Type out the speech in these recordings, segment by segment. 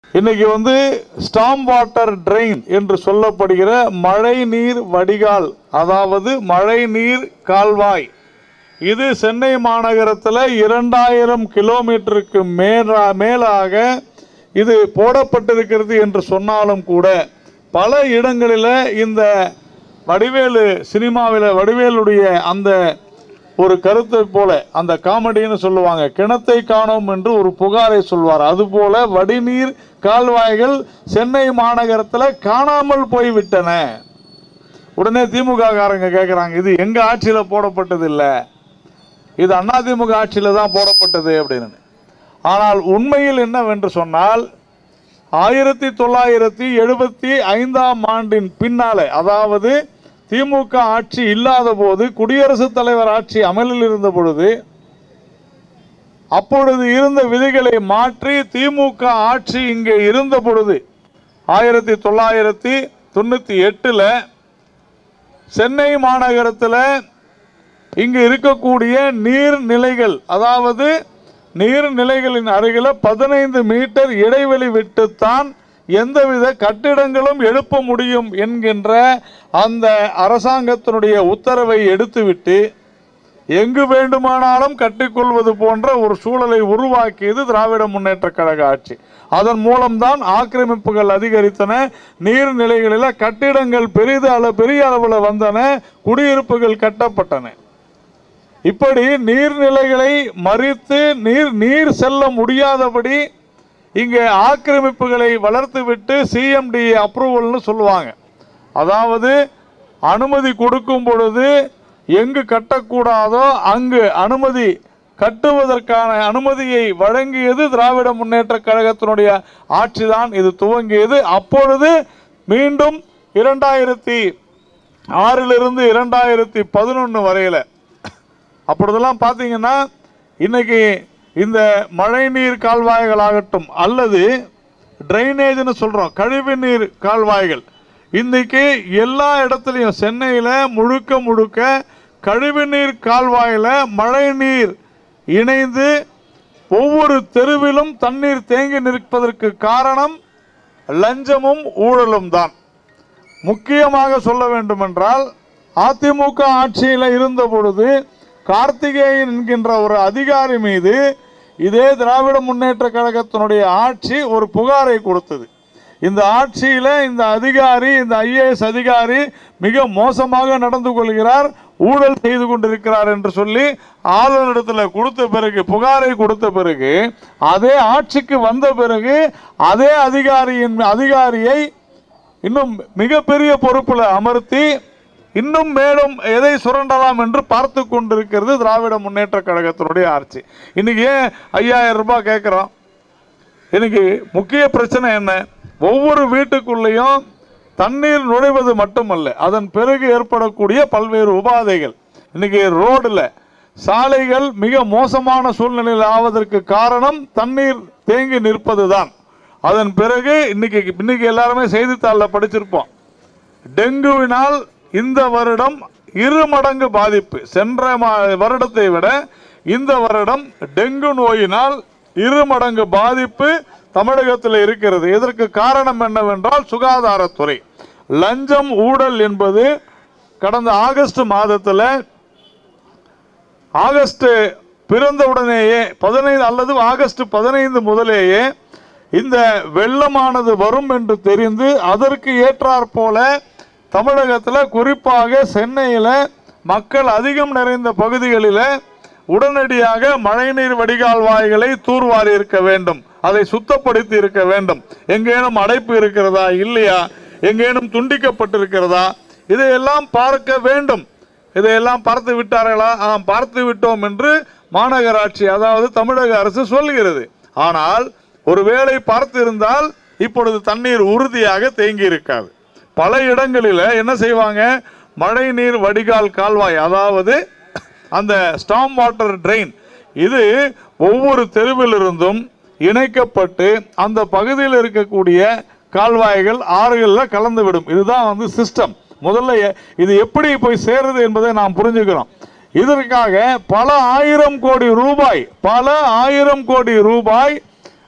இன்னைக்கு வந்து ஸ்டாம் water train என்று சொல்லப்படுகிற மழை நீர் வடிகால் அதாவது மழை நீர் கால்வாய் இது சென்னை மாநகரத்தில் இரண்டாயிரம் கிலோமீட்டருக்கு மேலா மேலாக இது போடப்பட்டிருக்கிறது என்று சொன்னாலும் கூட பல இடங்களில் இந்த வடிவேலு சினிமாவில் வடிவேலுடைய அந்த ஒரு கருத்தை போல அந்த காமெடின்னு சொல்லுவாங்க கிணத்தை காணோம் என்று ஒரு புகாரை சொல்வார் அதுபோல வடிநீர் கால்வாய்கள் சென்னை மாநகரத்தில் காணாமல் போய்விட்டன உடனே திமுக காரங்க கேட்குறாங்க இது எங்க ஆட்சியில போடப்பட்டது இல்லை இது அதிமுக ஆட்சியில தான் போடப்பட்டது அப்படின்னு ஆனால் உண்மையில் என்னவென்று சொன்னால் ஆயிரத்தி தொள்ளாயிரத்தி எழுபத்தி ஐந்தாம் ஆண்டின் பின்னாலே அதாவது திமுக ஆட்சி இல்லாத போது குடியரசுத் தலைவர் ஆட்சி அமலில் இருந்த பொழுது அப்பொழுது இருந்த விதிகளை மாற்றி திமுக ஆட்சி இங்கே இருந்த பொழுது ஆயிரத்தி தொள்ளாயிரத்தி தொண்ணூற்றி எட்டில் சென்னை மாநகரத்தில் இங்கு இருக்கக்கூடிய நீர்நிலைகள் அதாவது நீர்நிலைகளின் அருகில பதினைந்து மீட்டர் இடைவெளி விட்டுத்தான் எந்தவித கட்டிடங்களும் எழுப்ப முடியும் என்கின்ற அந்த அரசாங்கத்தினுடைய உத்தரவை எடுத்துவிட்டு எங்கு வேண்டுமானாலும் கட்டிக்கொள்வது போன்ற ஒரு சூழலை உருவாக்கியது திராவிட முன்னேற்ற கழக ஆட்சி அதன் மூலம்தான் ஆக்கிரமிப்புகள் அதிகரித்தன நீர்நிலைகளில் கட்டிடங்கள் பெரிது அள பெரிய அளவில் வந்தன குடியிருப்புகள் கட்டப்பட்டன இப்படி நீர்நிலைகளை மறித்து நீர் நீர் செல்ல முடியாதபடி இங்கே ஆக்கிரமிப்புகளை வளர்த்துவிட்டு சிஎம்டி அப்ரூவல்னு சொல்லுவாங்க அதாவது அனுமதி கொடுக்கும் பொழுது எங்கு கட்டக்கூடாதோ அங்கு அனுமதி கட்டுவதற்கான அனுமதியை வழங்கியது திராவிட முன்னேற்ற கழகத்தினுடைய ஆட்சிதான் இது துவங்கியது அப்பொழுது மீண்டும் இரண்டாயிரத்தி ஆறிலிருந்து இரண்டாயிரத்தி பதினொன்று வரையில அப்பொழுதெல்லாம் பார்த்தீங்கன்னா இன்னைக்கு இந்த மழைநீர் கால்வாய்களாகட்டும் அல்லது ட்ரைனேஜ்னு சொல்கிறோம் கழிவு நீர் கால்வாய்கள் இன்னைக்கு எல்லா இடத்துலையும் சென்னையில் முழுக்க முழுக்க கழிவு நீர் கால்வாயில் மழை நீர் இணைந்து ஒவ்வொரு தெருவிலும் தண்ணீர் தேங்கி நிற்பதற்கு காரணம் லஞ்சமும் ஊழலும் தான் முக்கியமாக சொல்ல வேண்டுமென்றால் அதிமுக ஆட்சியில் இருந்த பொழுது கார்த்திகேயன் என்கின்ற ஒரு அதிகாரி மீது இதே திராவிட முன்னேற்ற கழகத்தினுடைய ஆட்சி ஒரு புகாரை கொடுத்தது இந்த ஆட்சியில் இந்த அதிகாரி இந்த ஐஏஎஸ் அதிகாரி மிக மோசமாக நடந்து கொள்கிறார் ஊழல் செய்து கொண்டிருக்கிறார் என்று சொல்லி ஆளுநரிடத்தில் கொடுத்த பிறகு புகாரை கொடுத்த பிறகு அதே ஆட்சிக்கு வந்த பிறகு அதே அதிகாரியின் அதிகாரியை இன்னும் மிகப்பெரிய பொறுப்புல அமர்த்தி இன்னும் மேலும் எதை சுரண்டலாம் என்று பார்த்து கொண்டிருக்கிறது திராவிட முன்னேற்ற கழகத்தினுடைய ஆட்சி இன்னைக்கு ஏன் ஐயாயிரம் ரூபாய் கேட்குறோம் இன்னைக்கு முக்கிய பிரச்சனை என்ன ஒவ்வொரு வீட்டுக்குள்ளேயும் தண்ணீர் நுழைவது மட்டுமல்ல அதன் பிறகு ஏற்படக்கூடிய பல்வேறு உபாதைகள் இன்னைக்கு ரோடுல சாலைகள் மிக மோசமான சூழ்நிலையில் ஆவதற்கு காரணம் தண்ணீர் தேங்கி நிற்பதுதான் அதன் பிறகு இன்னைக்கு இன்னைக்கு எல்லாருமே செய்தித்தாளில் படிச்சிருப்போம் டெங்குவினால் இந்த வருடம் இரு மடங்கு பாதிப்பு சென்ற மா- வருடத்தை விட இந்த வருடம் டெங்கு நோயினால் இரு மடங்கு பாதிப்பு தமிழகத்தில் இருக்கிறது இதற்கு காரணம் என்னவென்றால் சுகாதாரத்துறை லஞ்சம் ஊழல் என்பது கடந்த ஆகஸ்ட் மாதத்தில் ஆகஸ்ட் பிறந்தவுடனேயே பதினைந்து அல்லது ஆகஸ்ட் பதினைந்து முதலேயே இந்த வெள்ளமானது வரும் என்று தெரிந்து அதற்கு ஏற்றாற் போல தமிழகத்தில் குறிப்பாக சென்னையில் மக்கள் அதிகம் நிறைந்த பகுதிகளில் உடனடியாக மழைநீர் வடிகால் வாய்களை தூர்வாரி இருக்க வேண்டும் அதை சுத்தப்படுத்தி இருக்க வேண்டும் எங்கேனும் அடைப்பு இருக்கிறதா இல்லையா எங்கேனும் துண்டிக்கப்பட்டிருக்கிறதா இதையெல்லாம் பார்க்க வேண்டும் இதையெல்லாம் பார்த்து விட்டார்களா ஆம் பார்த்து விட்டோம் என்று மாநகராட்சி அதாவது தமிழக அரசு சொல்கிறது ஆனால் ஒருவேளை பார்த்திருந்தால் இப்பொழுது தண்ணீர் உறுதியாக தேங்கி இருக்காது பல இடங்களில் என்ன செய்வாங்க மழை நீர் வடிகால் கால்வாய் அதாவது அந்த ஸ்டாம் வாட்டர் ட்ரெயின் இது ஒவ்வொரு தெருவிலிருந்தும் இணைக்கப்பட்டு அந்த பகுதியில் இருக்கக்கூடிய கால்வாய்கள் ஆறுகளில் கலந்து விடும் இதுதான் வந்து சிஸ்டம் முதல்ல எ- இது எப்படி போய் சேருது என்பதை நாம் புரிஞ்சுக்கிறோம் இதற்காக பல ஆயிரம் கோடி ரூபாய் பல ஆயிரம் கோடி ரூபாய்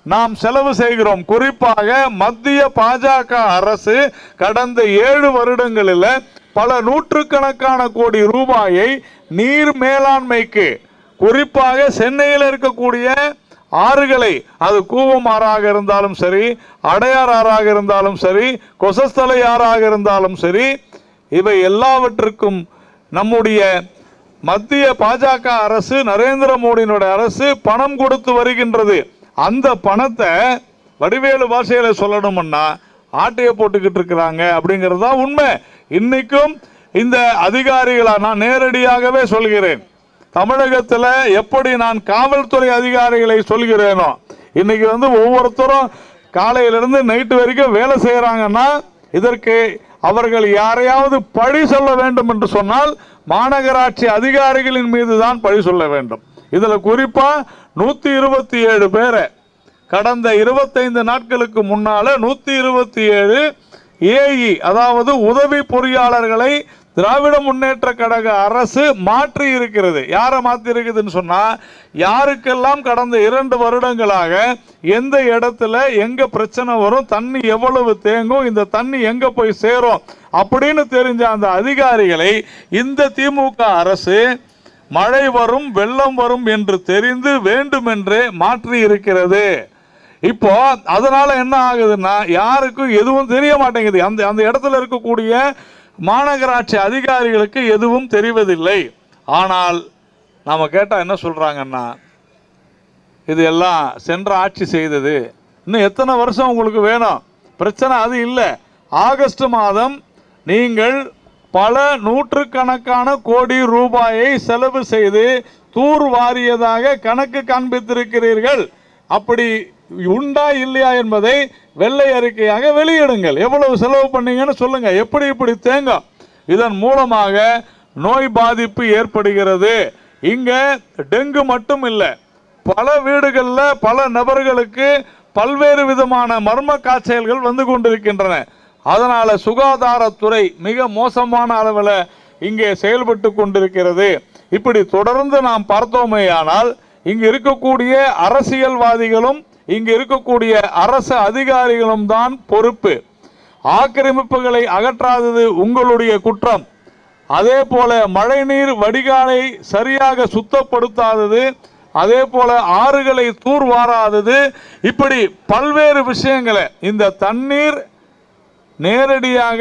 நாம் செலவு செய்கிறோம் குறிப்பாக மத்திய பாஜக அரசு கடந்த ஏழு வருடங்களில் பல நூற்றுக்கணக்கான கோடி ரூபாயை நீர் மேலாண்மைக்கு குறிப்பாக சென்னையில் இருக்கக்கூடிய ஆறுகளை அது கூவம் ஆறாக இருந்தாலும் சரி அடையார் ஆறாக இருந்தாலும் சரி கொசஸ்தலை ஆறாக இருந்தாலும் சரி இவை எல்லாவற்றுக்கும் நம்முடைய மத்திய பாஜக அரசு நரேந்திர மோடியினுடைய அரசு பணம் கொடுத்து வருகின்றது அந்த பணத்தை வடிவேலு பாஷையில சொல்லணும்னா ஆட்டைய போட்டுக்கிட்டு இருக்கிறாங்க அப்படிங்கிறது தான் உண்மை இன்னைக்கும் இந்த அதிகாரிகளா நான் நேரடியாகவே சொல்கிறேன் தமிழகத்தில் எப்படி நான் காவல்துறை அதிகாரிகளை சொல்கிறேனோ இன்னைக்கு வந்து ஒவ்வொருத்தரும் காலையிலிருந்து நைட்டு வரைக்கும் வேலை செய்கிறாங்கன்னா இதற்கு அவர்கள் யாரையாவது பழி சொல்ல வேண்டும் என்று சொன்னால் மாநகராட்சி அதிகாரிகளின் மீது தான் பழி சொல்ல வேண்டும் இதில் குறிப்பாக நூற்றி இருபத்தி ஏழு பேரை கடந்த இருபத்தைந்து நாட்களுக்கு முன்னால நூற்றி இருபத்தி ஏழு ஏஇ அதாவது உதவி பொறியாளர்களை திராவிட முன்னேற்ற கழக அரசு மாற்றி இருக்கிறது யாரை மாற்றி இருக்குதுன்னு சொன்னா யாருக்கெல்லாம் கடந்த இரண்டு வருடங்களாக எந்த இடத்துல எங்க பிரச்சனை வரும் தண்ணி எவ்வளவு தேங்கும் இந்த தண்ணி எங்க போய் சேரும் அப்படின்னு தெரிஞ்ச அந்த அதிகாரிகளை இந்த திமுக அரசு மழை வரும் வெள்ளம் வரும் என்று தெரிந்து வேண்டுமென்றே மாற்றி இருக்கிறது இப்போ அதனால என்ன ஆகுதுன்னா யாருக்கும் எதுவும் தெரிய மாட்டேங்குது அந்த அந்த இடத்துல இருக்கக்கூடிய மாநகராட்சி அதிகாரிகளுக்கு எதுவும் தெரிவதில்லை ஆனால் நாம கேட்டா என்ன சொல்றாங்கன்னா இது எல்லாம் சென்ற ஆட்சி செய்தது இன்னும் எத்தனை வருஷம் உங்களுக்கு வேணும் பிரச்சனை அது இல்லை ஆகஸ்ட் மாதம் நீங்கள் பல நூற்றுக்கணக்கான கோடி ரூபாயை செலவு செய்து தூர் வாரியதாக கணக்கு காண்பித்திருக்கிறீர்கள் அப்படி உண்டா இல்லையா என்பதை வெள்ளை அறிக்கையாக வெளியிடுங்கள் எவ்வளவு செலவு பண்ணீங்கன்னு சொல்லுங்க எப்படி இப்படி தேங்கும் இதன் மூலமாக நோய் பாதிப்பு ஏற்படுகிறது இங்க டெங்கு மட்டும் இல்லை பல வீடுகளில் பல நபர்களுக்கு பல்வேறு விதமான மர்ம காய்ச்சல்கள் வந்து கொண்டிருக்கின்றன அதனால சுகாதாரத்துறை மிக மோசமான அளவில் இங்கே செயல்பட்டு கொண்டிருக்கிறது இப்படி தொடர்ந்து நாம் பார்த்தோமேயானால் இங்கு இருக்கக்கூடிய அரசியல்வாதிகளும் இங்கு இருக்கக்கூடிய அரசு அதிகாரிகளும் தான் பொறுப்பு ஆக்கிரமிப்புகளை அகற்றாதது உங்களுடைய குற்றம் அதே போல மழைநீர் வடிகாலை சரியாக சுத்தப்படுத்தாதது அதே போல ஆறுகளை தூர்வாராதது இப்படி பல்வேறு விஷயங்களை இந்த தண்ணீர் நேரடியாக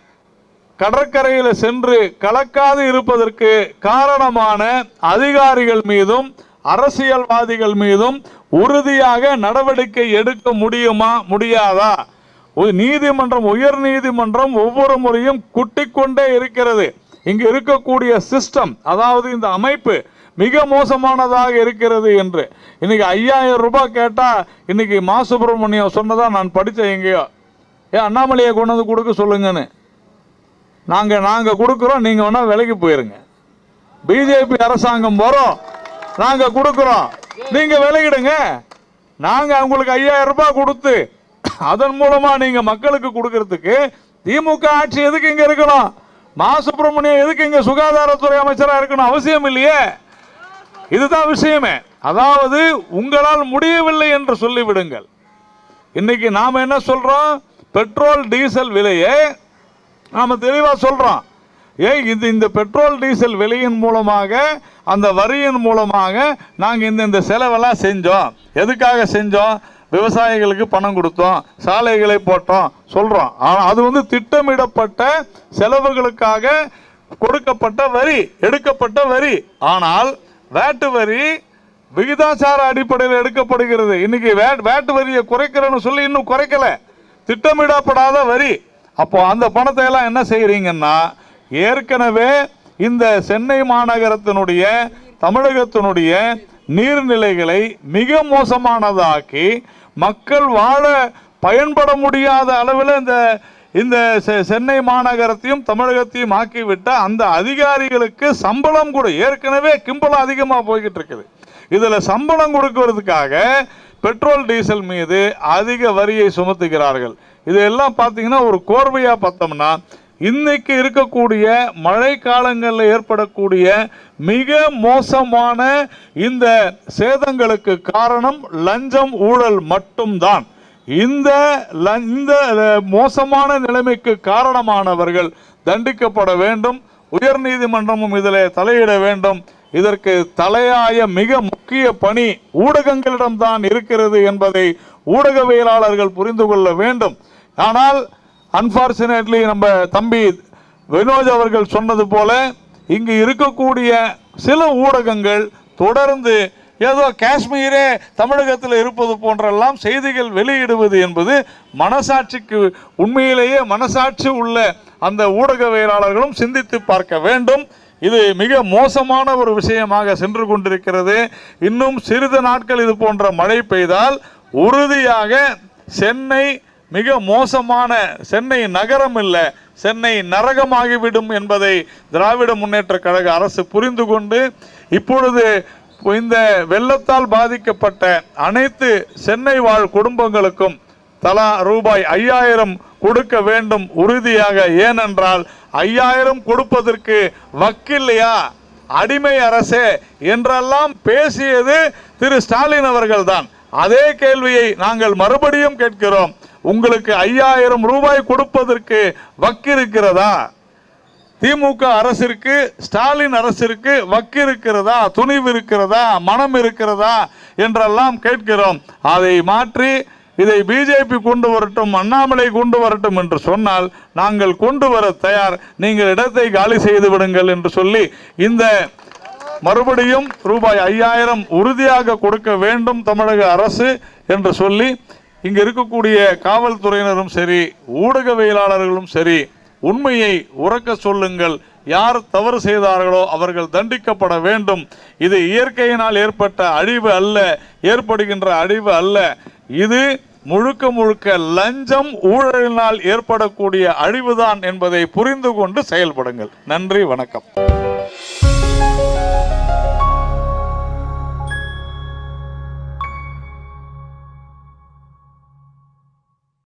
கடற்கரையில் சென்று கலக்காது இருப்பதற்கு காரணமான அதிகாரிகள் மீதும் அரசியல்வாதிகள் மீதும் உறுதியாக நடவடிக்கை எடுக்க முடியுமா முடியாதா ஒரு நீதிமன்றம் உயர் நீதிமன்றம் ஒவ்வொரு முறையும் குட்டிக் கொண்டே இருக்கிறது இங்கு இருக்கக்கூடிய சிஸ்டம் அதாவது இந்த அமைப்பு மிக மோசமானதாக இருக்கிறது என்று இன்னைக்கு ஐயாயிரம் ரூபாய் கேட்டா இன்னைக்கு மா சுப்பிரமணியம் சொன்னதா நான் படித்தேன் எங்கேயோ ஏ அண்ணாமலையை கொண்டு வந்து கொடுக்க சொல்லுங்கன்னு நாங்க நாங்க கொடுக்குறோம் நீங்க வேணா விலைக்கு போயிருங்க பிஜேபி அரசாங்கம் வரும் நாங்க கொடுக்குறோம் நீங்க விலகிடுங்க நாங்க உங்களுக்கு ஐயாயிரம் ரூபாய் கொடுத்து அதன் மூலமா நீங்க மக்களுக்கு கொடுக்கறதுக்கு திமுக ஆட்சி எதுக்கு இங்க இருக்கணும் மா சுப்பிரமணியம் எதுக்கு இங்க சுகாதாரத்துறை அமைச்சரா இருக்கணும் அவசியம் இல்லையே இதுதான் விஷயமே அதாவது உங்களால் முடியவில்லை என்று சொல்லிவிடுங்கள் இன்னைக்கு நாம என்ன சொல்றோம் பெட்ரோல் டீசல் விலையை நாம தெளிவா சொல்றோம் ஏன் இது இந்த பெட்ரோல் டீசல் விலையின் மூலமாக அந்த வரியின் மூலமாக நாங்கள் இந்த இந்த செலவெல்லாம் செஞ்சோம் எதுக்காக செஞ்சோம் விவசாயிகளுக்கு பணம் கொடுத்தோம் சாலைகளை போட்டோம் சொல்றோம் ஆனால் அது வந்து திட்டமிடப்பட்ட செலவுகளுக்காக கொடுக்கப்பட்ட வரி எடுக்கப்பட்ட வரி ஆனால் வேட்டு வரி விகிதாச்சார அடிப்படையில் எடுக்கப்படுகிறது இன்னைக்கு வேட் வேட்டு வரியை குறைக்கிறேன்னு சொல்லி இன்னும் குறைக்கல திட்டமிடப்படாத வரி அப்போ அந்த பணத்தை எல்லாம் என்ன செய்யறீங்கன்னா ஏற்கனவே இந்த சென்னை மாநகரத்தினுடைய தமிழகத்தினுடைய நீர்நிலைகளை மிக மோசமானதாக்கி மக்கள் வாழ பயன்பட முடியாத அளவில் இந்த இந்த செ- சென்னை மாநகரத்தையும் தமிழகத்தையும் ஆக்கிவிட்ட அந்த அதிகாரிகளுக்கு சம்பளம் கூட ஏற்கனவே கிம்பளம் அதிகமாக போய்கிட்டு இருக்குது இதில் சம்பளம் கொடுக்கறதுக்காக பெட்ரோல் டீசல் மீது அதிக வரியை சுமத்துகிறார்கள் இதெல்லாம் பார்த்தீங்கன்னா ஒரு கோர்வையாக பார்த்தோம்னா இன்னைக்கு இருக்கக்கூடிய மழை காலங்களில் ஏற்படக்கூடிய மிக மோசமான இந்த சேதங்களுக்கு காரணம் லஞ்சம் ஊழல் மட்டும்தான் இந்த ல- இந்த அஹ், மோசமான நிலைமைக்கு காரணமானவர்கள் தண்டிக்கப்பட வேண்டும் உயர்நீதிமன்றமும் இதில் தலையிட வேண்டும் இதற்கு தலையாய மிக முக்கிய பணி ஊடகங்களிடம்தான் இருக்கிறது என்பதை ஊடகவியலாளர்கள் புரிந்து கொள்ள வேண்டும் ஆனால் அன்பார்ச்சுனேட்லி நம்ம தம்பி வினோஜ் அவர்கள் சொன்னது போல இங்கு இருக்கக்கூடிய சில ஊடகங்கள் தொடர்ந்து ஏதோ காஷ்மீரே தமிழகத்தில் இருப்பது போன்றெல்லாம் செய்திகள் வெளியிடுவது என்பது மனசாட்சிக்கு உண்மையிலேயே மனசாட்சி உள்ள அந்த ஊடகவியலாளர்களும் சிந்தித்து பார்க்க வேண்டும் இது மிக மோசமான ஒரு விஷயமாக சென்று கொண்டிருக்கிறது இன்னும் சிறிது நாட்கள் இது போன்ற மழை பெய்தால் உறுதியாக சென்னை மிக மோசமான சென்னை நகரம் இல்லை சென்னை நரகமாகிவிடும் என்பதை திராவிட முன்னேற்ற கழக அரசு புரிந்து கொண்டு இப்பொழுது இந்த வெள்ளத்தால் பாதிக்கப்பட்ட அனைத்து சென்னை வாழ் குடும்பங்களுக்கும் தலா ரூபாய் ஐயாயிரம் கொடுக்க வேண்டும் உறுதியாக ஏனென்றால் ஐயாயிரம் கொடுப்பதற்கு வக்கில்லையா அடிமை அரசே என்றெல்லாம் பேசியது திரு ஸ்டாலின் அவர்கள்தான் அதே கேள்வியை நாங்கள் மறுபடியும் கேட்கிறோம் உங்களுக்கு ஐயாயிரம் ரூபாய் கொடுப்பதற்கு வக்கிருக்கிறதா திமுக அரசிற்கு ஸ்டாலின் அரசிற்கு வக்கு இருக்கிறதா துணிவு இருக்கிறதா மனம் இருக்கிறதா என்றெல்லாம் கேட்கிறோம் அதை மாற்றி இதை பிஜேபி கொண்டு வரட்டும் அண்ணாமலை கொண்டு வரட்டும் என்று சொன்னால் நாங்கள் கொண்டு வர தயார் நீங்கள் இடத்தை காலி செய்து விடுங்கள் என்று சொல்லி இந்த மறுபடியும் ரூபாய் ஐயாயிரம் உறுதியாக கொடுக்க வேண்டும் தமிழக அரசு என்று சொல்லி இங்க இருக்கக்கூடிய காவல்துறையினரும் சரி ஊடகவியலாளர்களும் சரி உண்மையை உறக்க சொல்லுங்கள் யார் தவறு செய்தார்களோ அவர்கள் தண்டிக்கப்பட வேண்டும் இது இயற்கையினால் ஏற்பட்ட அழிவு அல்ல ஏற்படுகின்ற அழிவு அல்ல இது முழுக்க முழுக்க லஞ்சம் ஊழலினால் ஏற்படக்கூடிய அழிவுதான் என்பதை புரிந்து கொண்டு செயல்படுங்கள் நன்றி வணக்கம்